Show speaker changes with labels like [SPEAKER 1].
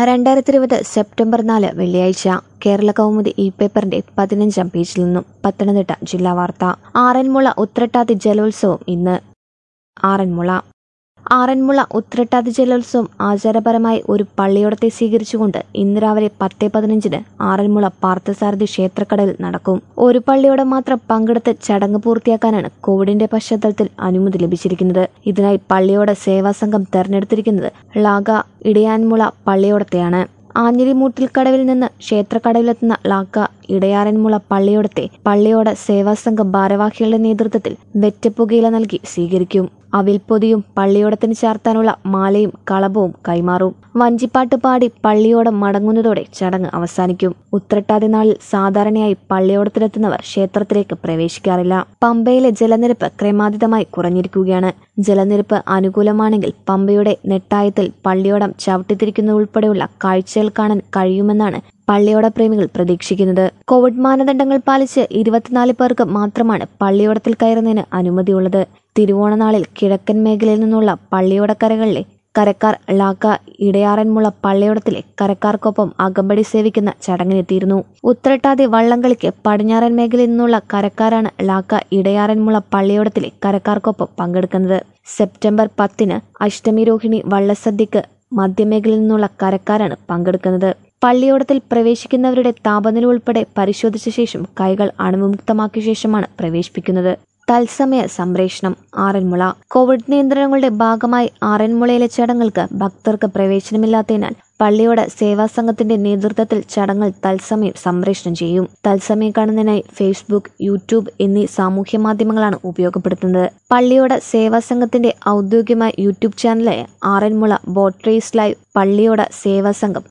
[SPEAKER 1] രണ്ടായിരത്തി ഇരുപത് സെപ്റ്റംബർ നാല് വെള്ളിയാഴ്ച കേരള കൗമുദി ഇ പേപ്പറിന്റെ പതിനഞ്ചാം പേജിൽ നിന്നും പത്തനംതിട്ട ജില്ലാ വാർത്ത ആറന്മുള ഉത്രട്ടാതി ജലോത്സവം ഇന്ന് ആറന്മുള ആറന്മുള ഉത്രട്ടാതി ജലോത്സവം ആചാരപരമായി ഒരു പള്ളിയോടത്തെ സ്വീകരിച്ചുകൊണ്ട് ഇന്ന് രാവിലെ പത്ത് പതിനഞ്ചിന് ആറന്മുള പാർത്ഥസാരഥി ക്ഷേത്രക്കടലിൽ നടക്കും ഒരു പള്ളിയോടെ മാത്രം പങ്കെടുത്ത് ചടങ്ങ് പൂർത്തിയാക്കാനാണ് കോവിഡിന്റെ പശ്ചാത്തലത്തിൽ അനുമതി ലഭിച്ചിരിക്കുന്നത് ഇതിനായി പള്ളിയോട സേവാസംഘം തെരഞ്ഞെടുത്തിരിക്കുന്നത് ലാഗ ഇടയാൻമുള പള്ളിയോടത്തെയാണ് ആഞ്ഞിലിമൂട്ടിൽ കടവിൽ നിന്ന് ക്ഷേത്രക്കടവിലെത്തുന്ന ലാക്ക ഇടയാറന്മുള പള്ളിയോടത്തെ പള്ളിയോട സേവാസംഘം ഭാരവാഹികളുടെ നേതൃത്വത്തിൽ വെറ്റപ്പുകയില നൽകി സ്വീകരിക്കും അവിൽപ്പൊതിയും പള്ളിയോടത്തിന് ചാർത്താനുള്ള മാലയും കളഭവും കൈമാറും വഞ്ചിപ്പാട്ട് പാടി പള്ളിയോടം മടങ്ങുന്നതോടെ ചടങ്ങ് അവസാനിക്കും ഉത്രട്ടാതി നാളിൽ സാധാരണയായി പള്ളിയോടത്തിലെത്തുന്നവർ ക്ഷേത്രത്തിലേക്ക് പ്രവേശിക്കാറില്ല പമ്പയിലെ ജലനിരപ്പ് ക്രമാതീതമായി കുറഞ്ഞിരിക്കുകയാണ് ജലനിരപ്പ് അനുകൂലമാണെങ്കിൽ പമ്പയുടെ നെട്ടായത്തിൽ പള്ളിയോടം ചവിട്ടിത്തിരിക്കുന്നത് ഉൾപ്പെടെയുള്ള കാഴ്ചകൾ കാണാൻ കഴിയുമെന്നാണ് പള്ളിയോട പ്രേമികൾ പ്രതീക്ഷിക്കുന്നത് കോവിഡ് മാനദണ്ഡങ്ങൾ പാലിച്ച് ഇരുപത്തിനാല് പേർക്ക് മാത്രമാണ് പള്ളിയോടത്തിൽ കയറുന്നതിന് അനുമതിയുള്ളത് തിരുവോണനാളിൽ കിഴക്കൻ മേഖലയിൽ നിന്നുള്ള പള്ളിയോടക്കരകളിലെ കരക്കാർ ലാക്ക ഇടയാറന്മുള പള്ളിയോടത്തിലെ കരക്കാർക്കൊപ്പം അകമ്പടി സേവിക്കുന്ന ചടങ്ങിനെത്തിയിരുന്നു ഉത്രട്ടാതി വള്ളംകളിക്ക് പടിഞ്ഞാറൻ മേഖലയിൽ നിന്നുള്ള കരക്കാരാണ് ലാക്ക ഇടയാറന്മുള പള്ളിയോടത്തിലെ കരക്കാർക്കൊപ്പം പങ്കെടുക്കുന്നത് സെപ്റ്റംബർ പത്തിന് അഷ്ടമി രോഹിണി വള്ളസദ്യക്ക് മധ്യമേഖലയിൽ നിന്നുള്ള കരക്കാരാണ് പങ്കെടുക്കുന്നത് പള്ളിയോടത്തിൽ പ്രവേശിക്കുന്നവരുടെ താപനില ഉൾപ്പെടെ പരിശോധിച്ച ശേഷം കൈകൾ അണുവിമുക്തമാക്കിയ ശേഷമാണ് പ്രവേശിപ്പിക്കുന്നത് തത്സമയ സംപ്രേഷണം ആറന്മുള കോവിഡ് നിയന്ത്രണങ്ങളുടെ ഭാഗമായി ആറന്മുളയിലെ ചടങ്ങുകൾക്ക് ഭക്തർക്ക് പ്രവേശനമില്ലാത്തതിനാൽ പള്ളിയോട് സേവാസംഘത്തിന്റെ നേതൃത്വത്തിൽ ചടങ്ങുകൾ തത്സമയം സംപ്രേഷണം ചെയ്യും തത്സമയം കാണുന്നതിനായി ഫേസ്ബുക്ക് യൂട്യൂബ് എന്നീ സാമൂഹ്യ മാധ്യമങ്ങളാണ് ഉപയോഗപ്പെടുത്തുന്നത് പള്ളിയോട് സേവാസംഘത്തിന്റെ ഔദ്യോഗികമായ യൂട്യൂബ് ചാനലായ ആറന്മുള ബോട്ട് റേസ് ലൈവ് പള്ളിയോട് സേവാസംഘം